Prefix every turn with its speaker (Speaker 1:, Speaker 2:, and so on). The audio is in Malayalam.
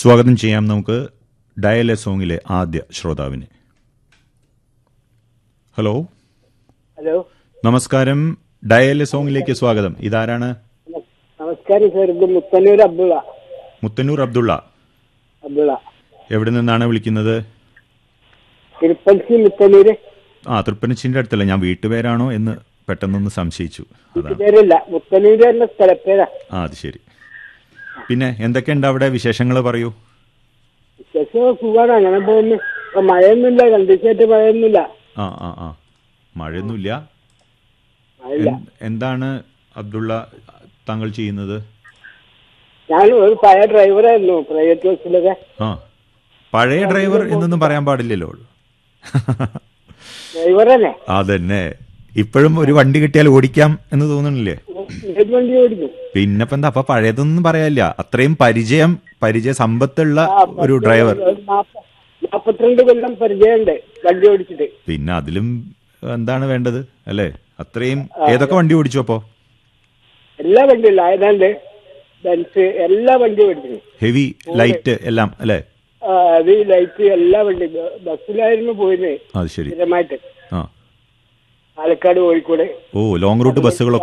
Speaker 1: സ്വാഗതം ചെയ്യാം നമുക്ക് ഡയലെ സോങ്ങിലെ ആദ്യ ശ്രോതാവിനെ ഹലോ
Speaker 2: ഹലോ
Speaker 1: നമസ്കാരം ഡയലെ സോങ്ങിലേക്ക് സ്വാഗതം ഇതാരാണ്
Speaker 2: നമസ്കാരം സാർ ഇത് മുത്തന്നൂർ അബ്ദുള്ള
Speaker 1: മുത്തന്നൂർ അബ്ദുള്ള
Speaker 2: അബ്ദുള്ള
Speaker 1: എവിടെ നിന്നാണ് വിളിക്കുന്നത്
Speaker 2: തിരുപ്പതി മുത്തന്നൂര്
Speaker 1: ആ തൃപ്പനച്ചിന്റെ അടുത്തല്ല ഞാൻ വീട്ടുപേരാണോ എന്ന് പെട്ടെന്നൊന്ന് സംശയിച്ചു അതാണ്
Speaker 2: പേരില്ല മുത്തന്നൂര് എന്ന സ്ഥലപ്പേരാ
Speaker 1: ആ അത് ശരി പിന്നെ എന്തൊക്കെയുണ്ട് അവിടെ വിശേഷങ്ങൾ പറയൂ
Speaker 2: വിശേഷം സുഖമാണ് അങ്ങനെ പോകുന്നു ഇപ്പൊ മഴയൊന്നുമില്ല രണ്ടു ദിവസമായിട്ട് മഴയൊന്നുമില്ല
Speaker 1: ആ ആ ആ മഴയൊന്നുമില്ല
Speaker 2: മഴയില്ല
Speaker 1: എന്ത്- എന്താണ് അബ്ദുള്ള താങ്കൾ ചെയ്യുന്നത്
Speaker 2: ഞാൻ ഒരു പഴയ ഡ്രൈവറായിരുന്നു പ്രൈവറ്റ് ബസ്സിലൊക്കെ
Speaker 1: ആ പഴയ ഡ്രൈവർ എന്നൊന്നും പറയാൻ പാടില്ലല്ലോ
Speaker 2: ഡ്രൈവർ തന്നെ
Speaker 1: അതന്നെ ഇപ്പോഴും ഒരു വണ്ടി കിട്ടിയാൽ ഓടിക്കാം എന്ന് തോന്നുന്നില്ലേ
Speaker 2: ഏത് വണ്ടി ഓടിക്കും
Speaker 1: പിന്നെപ്പോ എന്താ അപ്പൊ പഴയതൊന്നും പറയാനില്ല അത്രയും പരിചയം പരിചയ സമ്പത്തുള്ള
Speaker 2: ആ,
Speaker 1: ഒരു ഡ്രൈവർ
Speaker 2: ഒരു നാപ്പ- നാപ്പത്തിരണ്ട് കൊല്ലം പരിചയമുണ്ട് വണ്ടി ഓടിച്ചിട്ട്
Speaker 1: പിന്നെ അതിലും എന്താണ് വേണ്ടത് അല്ലേ അത്രയും ഏതൊക്കെ വണ്ടി ഓടിച്ചു അപ്പോ
Speaker 2: എല്ലാ വണ്ടിയും ആയതാണ്ട് ബെൻസ് എല്ലാ വണ്ടിയും ഓടിക്കുന്നു
Speaker 1: ഹെവി ലൈറ്റ് എല്ലാം അല്ലേ
Speaker 2: ആ, അത് ഈ ലൈറ്റ് എല്ലാ വണ്ടിയും ബസ്സിലായിരുന്നു പോയിരുന്നത്
Speaker 1: അത് ശരി
Speaker 2: സ്ഥിരമായിട്ട്
Speaker 1: ആ
Speaker 2: പാലക്കാട് കോഴിക്കോട്
Speaker 1: ഓ ലോങ് റൂട്ട് ബസ്സുകളൊക്കെ